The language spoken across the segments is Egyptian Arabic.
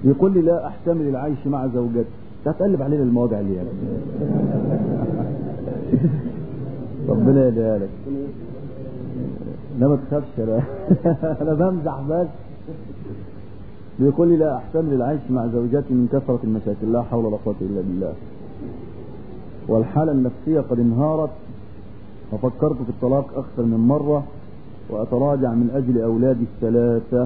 يقول لي لا احتمل العيش مع زوجتي تقلب علينا المواضع اللي يعني ربنا يهديها لك لا ما تخافش انا انا بمزح بس بيقول لي لا احتمل العيش مع زوجتي من كثرة المشاكل لا حول ولا قوة الا بالله والحالة النفسية قد انهارت وفكرت في الطلاق اكثر من مرة واتراجع من اجل اولادي الثلاثة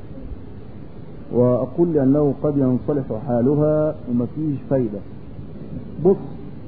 واقول لانه قد ينصلح حالها ومفيش فايدة بص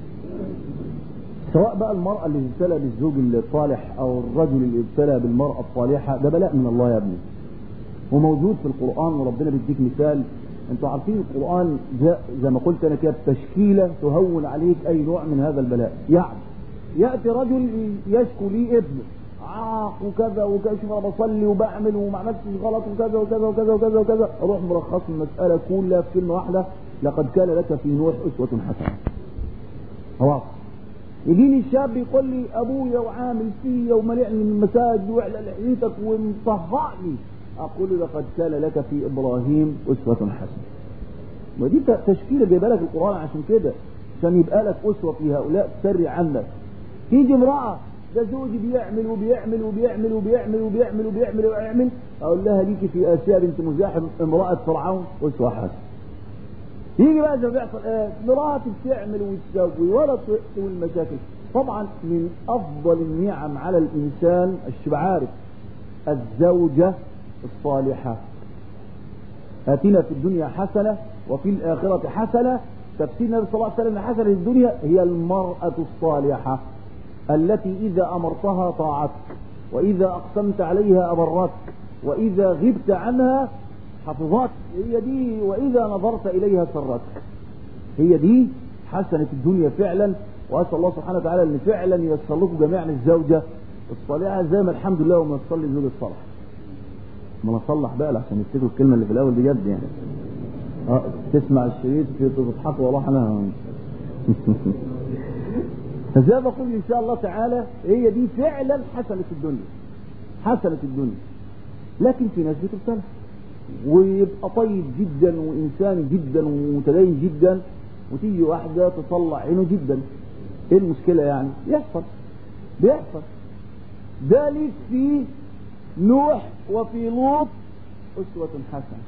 سواء بقى المرأة اللي ابتلى بالزوج الصالح او الرجل اللي ابتلى بالمرأة الصالحة ده بلاء من الله يا ابني وموجود في القرآن وربنا بيديك مثال انتوا عارفين القرآن جاء زي ما قلت انا كده تشكيلة تهون عليك اي نوع من هذا البلاء يعني يأتي رجل يشكو لي ابنه عاق وكذا وكذا شوف انا بصلي وبعمل وما عملتش غلط وكذا وكذا وكذا وكذا وكذا اروح ملخص المسألة كلها في كلمة واحدة لقد كان لك في نوح أسوة حسنة خلاص يجيني الشاب يقول لي ابويا وعامل فيا وملعني من المساجد وعلى لحيتك ومطهقني اقول لقد كان لك في ابراهيم اسوة حسنة ودي تشكيلة جايبه لك القرآن عشان كده عشان يبقى لك اسوة في هؤلاء تسري عنك تيجي امرأة ده زوجي بيعمل وبيعمل وبيعمل وبيعمل وبيعمل وبيعمل ويعمل اقول لها ليكي في اسيا بنت مزاحم امرأة فرعون اسوة حسنة يجي بقى زي ما بيحصل ايه مراتي بتعمل وتسوي ولا تقوي المشاكل طبعا من افضل النعم على الانسان الشبع عارف الزوجة الصالحة اتنا في الدنيا حسنة وفي الاخرة حسنة تفسير النبي صلى الله عليه وسلم حسنة الدنيا هي المرأة الصالحة التي اذا امرتها طاعتك واذا اقسمت عليها ابرتك واذا غبت عنها حفظت هي دي واذا نظرت اليها سرتك هي دي حسنة الدنيا فعلا واسال الله سبحانه وتعالى ان فعلا ييسر لكم جميعا الزوجة الصالحة زي ما الحمد لله وما تصلي الزوج الصالح ما نصلح بقى لحسن يفتكروا الكلمة اللي في الاول دي جد يعني اه تسمع الشريط تضحك والله انا فزي ما بقول ان شاء الله تعالى هي دي فعلا حسنة الدنيا حسنة الدنيا لكن في ناس بتبتلى ويبقى طيب جدا وانسان جدا ومتدين جدا وتيجي واحده تطلع عينه جدا ايه المشكله يعني يحصل بيحصل ده ليك في نوح وفي لوط اسوه حسنه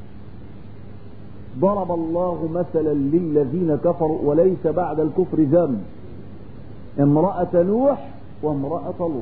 ضرب الله مثلا للذين كفروا وليس بعد الكفر ذنب امراه نوح وامراه لوط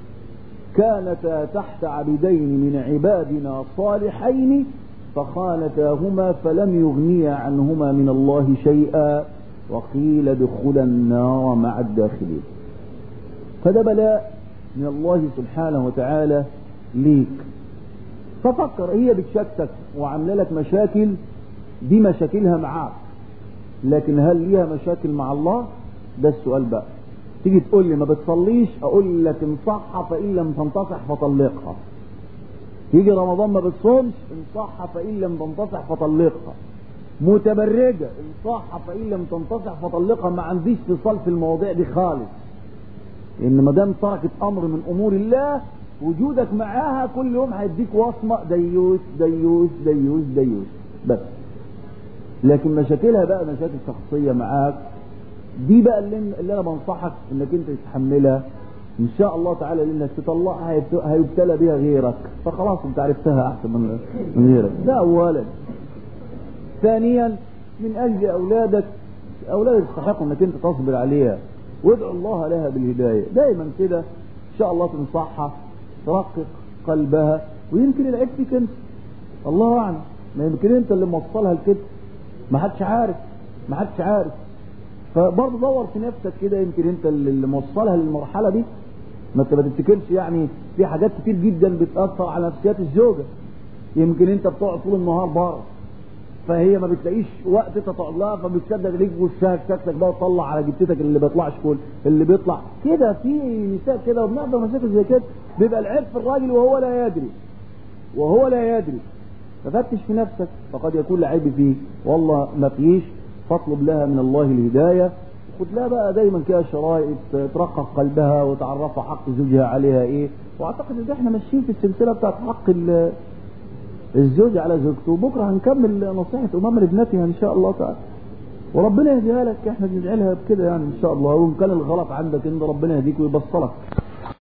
كانتا تحت عبدين من عبادنا صالحين فخانتاهما فلم يغنيا عنهما من الله شيئا وقيل ادخلا النار مع الداخلين فده بلاء من الله سبحانه وتعالى ليك ففكر هي بتشتك وعامله لك مشاكل دي مشاكلها معاك لكن هل ليها مشاكل مع الله ده السؤال بقى تيجي تقول لي ما بتصليش اقول لك انصحها فان لم تنتصح فطلقها يجي رمضان ما بتصومش انصحها فان لم تنتصح فطلقها متبرجة انصحها فان لم تنتصح فطلقها ما عنديش اتصال في المواضيع دي خالص ان ما دام تركت امر من امور الله وجودك معاها كل يوم هيديك وصمة ديوس ديوس ديوس ديوس بس لكن مشاكلها بقى مشاكل شخصية معاك دي بقى اللي, اللي انا بنصحك انك انت تتحملها ان شاء الله تعالى لانك تطلعها هيبتلى بها غيرك فخلاص انت عرفتها احسن من من غيرك ده اولا ثانيا من اجل اولادك اولادك يستحقوا انك انت تصبر عليها وادعو الله لها بالهدايه دايما كده ان شاء الله تنصحها ترقق قلبها ويمكن العيب فيك انت الله اعلم ما يمكن انت اللي موصلها لكده ما حدش عارف ما حدش عارف فبرضه دور في نفسك كده يمكن انت اللي موصلها للمرحله دي ما انت ما تفتكرش يعني في حاجات كتير جدا بتاثر على نفسيات الزوجه يمكن انت بتقعد طول النهار بره فهي ما بتلاقيش وقت انت تقعد لها فبتصدق ليك وشها شكلك بقى تطلع على جدتك اللي بيطلعش كل اللي بيطلع كده في نساء كده وبنحضر مشاكل زي كده بيبقى العيب في الراجل وهو لا يدري وهو لا يدري ففتش في نفسك فقد يكون العيب فيك والله ما فيش فاطلب لها من الله الهداية خد لها بقى دايما كده شرائط ترقق قلبها وتعرفها حق زوجها عليها ايه واعتقد ان احنا ماشيين في السلسلة بتاعت حق الزوج على زوجته وبكره هنكمل نصيحة أمام لابنتها إن شاء الله تعالى وربنا يهديها لك احنا بندعي لها بكده يعني إن شاء الله وإن كان الغلط عندك إن ربنا يهديك ويبصلك